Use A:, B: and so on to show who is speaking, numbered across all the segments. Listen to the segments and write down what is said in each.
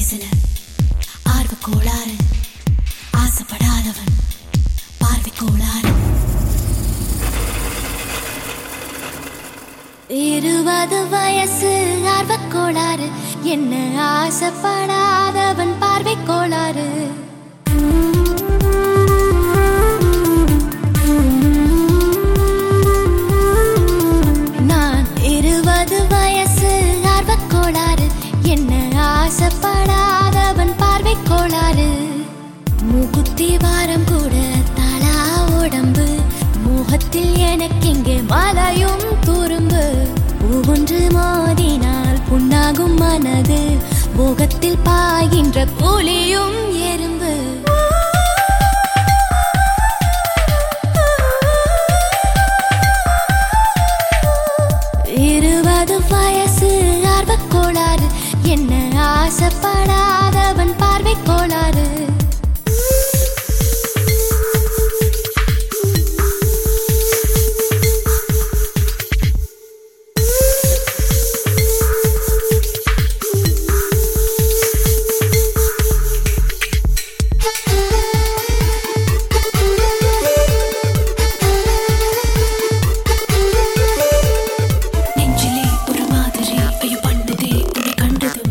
A: வயசுல ஆர்வ கோளாறு ஆசைப்படாதவன் பார்வை கோளாறு இருபது வயசு ஆர்வ கோளாறு என்ன ஆசைப்படாதவன் பார்வை கோளாறு நான் இருபது வயசு ஆர்வக் கோளாறு என்ன ஆசைப்படாதவன் பார்வை கோளாறு மூக்குத்தி வாரம் கூட தலா உடம்பு முகத்தில் எனக்கெங்கே மலையும் துரும்பு ஒவ்வொன்று மோதினால் புண்ணாகும் மனது முகத்தில் பாய்கின்ற புலியும் எறும்பு இருபது வயசு ஆர்வக் கோளாறு என்ன ஆசைப்படாதவன் பார்வை கோளாறு நெஞ்சிலே ஒரு மாதிரி ஐயோ பண்ணதே உன்னை கண்டதும்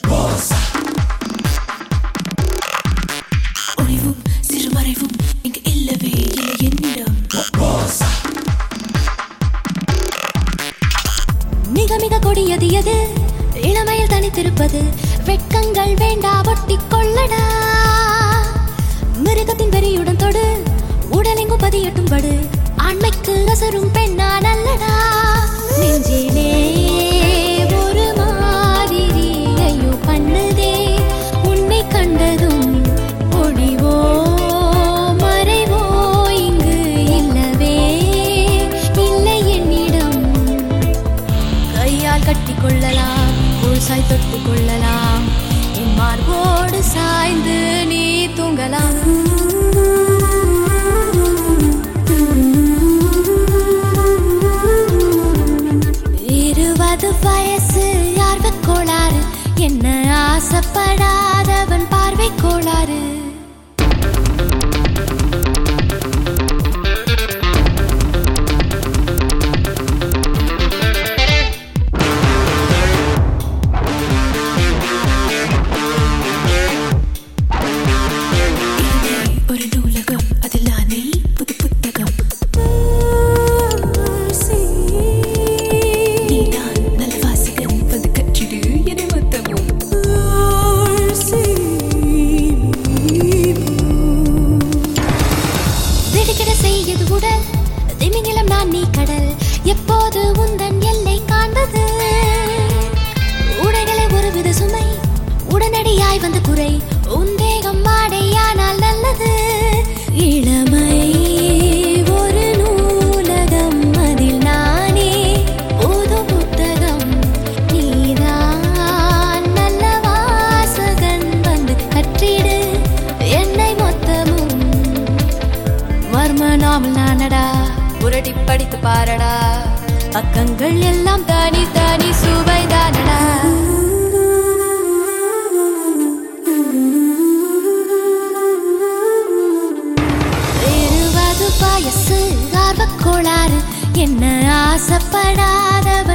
A: ஒளிவும் சிறுமறைவும் இங்கு இல்லவே இல்லை என்னிடம் மிக மிக கொடியது எது இளமையில் தனித்திருப்பது வெட்கங்கள் வேண்டா ஒட்டிக் கொள்ளடா மிருகத்தின் வெறியுடன் தொடு உடலெங்கும் பதியட்டும் படு ஆண்மைக்கு அசரும் பெண்ணா நல்லடா நெஞ்சிலே ஒரு மாதிரி ஐயோ பண்ணுதே உன்னை கண்டதும் ஒளிவோ மறைவோ இங்கு இல்லவே இல்லை என்னிடம் கையால் கட்டி கொள்ளலாம் முழுசாய் தொட்டு கொள்ளலாம் என் மார்போடு சாய்ந்து நீ தூங்கலாம் இருபது வயசு ஆர்வக் கோளாறு என்ன ஆசைப்படாதவன் பார்வை கோளாறு ஒரு நூலகம் அதில் நானே புது புத்தகம் நீதான் நல்ல வாசகன் வந்து கற்றிடு என மொத்தமும் திடுக்கிட செய்யது உடல் திமிங்கிலம் நான் நீ கடல் எப்போது உந்தன் எல்லை காண்பது உடைகளை ஒருவித சுமை உடனடியாய் வந்து குறை உந்தேகம் மாடையானால் நல்லது இளமை ஒரு நூலகம் அதில் நானே புது புத்தகம் நீதான் நல்ல வாசகன் வந்து கற்றிடு என்னை மொத்தமும் மர்ம நாமல் நானடா புரட்டி படித்து பாரடா பக்கங்கள் எல்லாம் தனி தனி சுவைதானடா இருபது வயசு ஆர்வக் கோளாறு என்ன ஆசைப்படாத